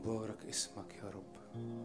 مبارك اسمك يا رب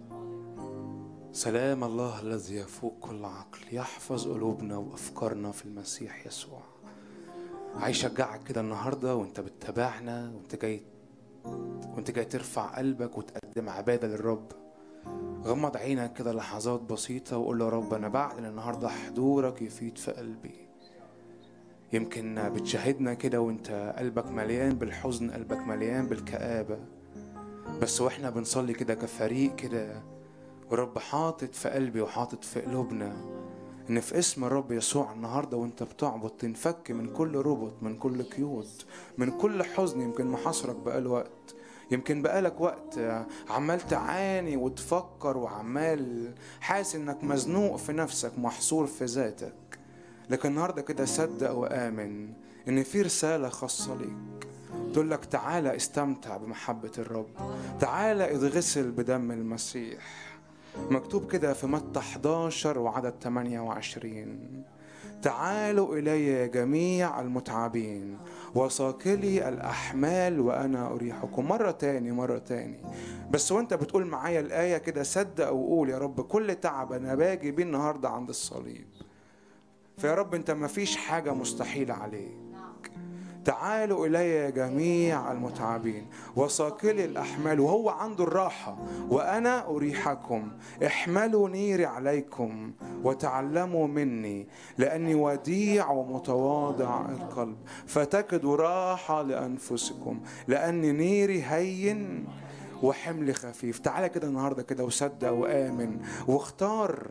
سلام الله الذي يفوق كل عقل يحفظ قلوبنا وافكارنا في المسيح يسوع عايز اشجعك كده النهارده وانت بتتابعنا وانت جاي وانت جاي ترفع قلبك وتقدم عباده للرب غمض عينك كده لحظات بسيطه وقول له يا رب انا بعلن النهارده حضورك يفيد في قلبي يمكن بتشاهدنا كده وانت قلبك مليان بالحزن قلبك مليان بالكآبة بس واحنا بنصلي كده كفريق كده ورب حاطط في قلبي وحاطط في قلوبنا ان في اسم الرب يسوع النهارده وانت بتعبط تنفك من كل ربط من كل قيود من كل حزن يمكن محاصرك بقاله وقت يمكن بقالك وقت عمال تعاني وتفكر وعمال حاسس انك مزنوق في نفسك محصور في ذاتك لكن النهارده كده صدق وآمن إن في رسالة خاصة ليك تقول لك تعالى استمتع بمحبة الرب تعالى اتغسل بدم المسيح مكتوب كده في متى 11 وعدد 28 تعالوا إلي جميع المتعبين وصاكلي الأحمال وأنا أريحكم مرة تاني مرة تاني بس وانت بتقول معايا الآية كده صدق وقول يا رب كل تعب أنا باجي بيه النهاردة عند الصليب فيا رب انت ما فيش حاجة مستحيلة عليك تعالوا إلي جميع المتعبين وصاكلي الأحمال وهو عنده الراحة وأنا أريحكم احملوا نيري عليكم وتعلموا مني لأني وديع ومتواضع القلب فتجدوا راحة لأنفسكم لأن نيري هين وحمل خفيف تعالى كده النهاردة كده وصدق وآمن واختار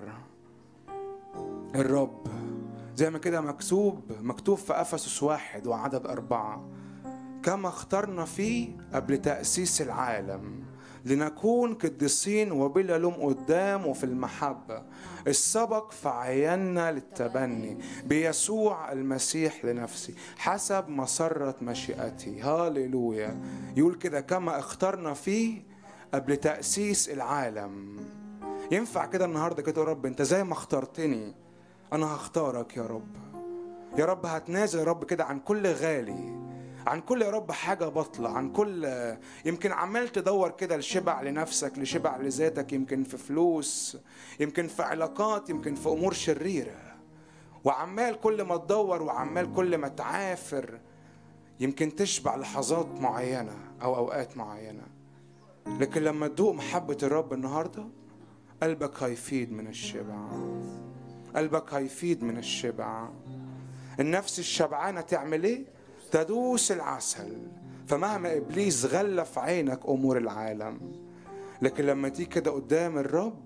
الرب زي ما كده مكتوب مكتوب في أفسس واحد وعدد أربعة كما اخترنا فيه قبل تأسيس العالم لنكون قديسين وبلا لوم قدام وفي المحبة السبق فعينا للتبني بيسوع المسيح لنفسي حسب مسرة مشيئتي هاليلويا يقول كده كما اخترنا فيه قبل تأسيس العالم ينفع كده النهارده كده يا رب انت زي ما اخترتني انا هختارك يا رب يا رب هتنازل يا رب كده عن كل غالي عن كل يا رب حاجة بطلة عن كل يمكن عمال تدور كده لشبع لنفسك لشبع لذاتك يمكن في فلوس يمكن في علاقات يمكن في أمور شريرة وعمال كل ما تدور وعمال كل ما تعافر يمكن تشبع لحظات معينة أو أوقات معينة لكن لما تدوق محبة الرب النهاردة قلبك هيفيد من الشبع قلبك هيفيد من الشبع النفس الشبعانة تعمل ايه؟ تدوس العسل فمهما ابليس غلى في عينك امور العالم لكن لما تيجي كده قدام الرب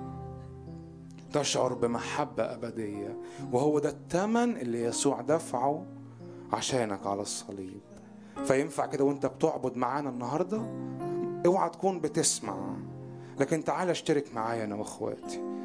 تشعر بمحبة أبدية وهو ده الثمن اللي يسوع دفعه عشانك على الصليب فينفع كده وانت بتعبد معانا النهارده اوعى تكون بتسمع لكن تعال اشترك معايا انا واخواتي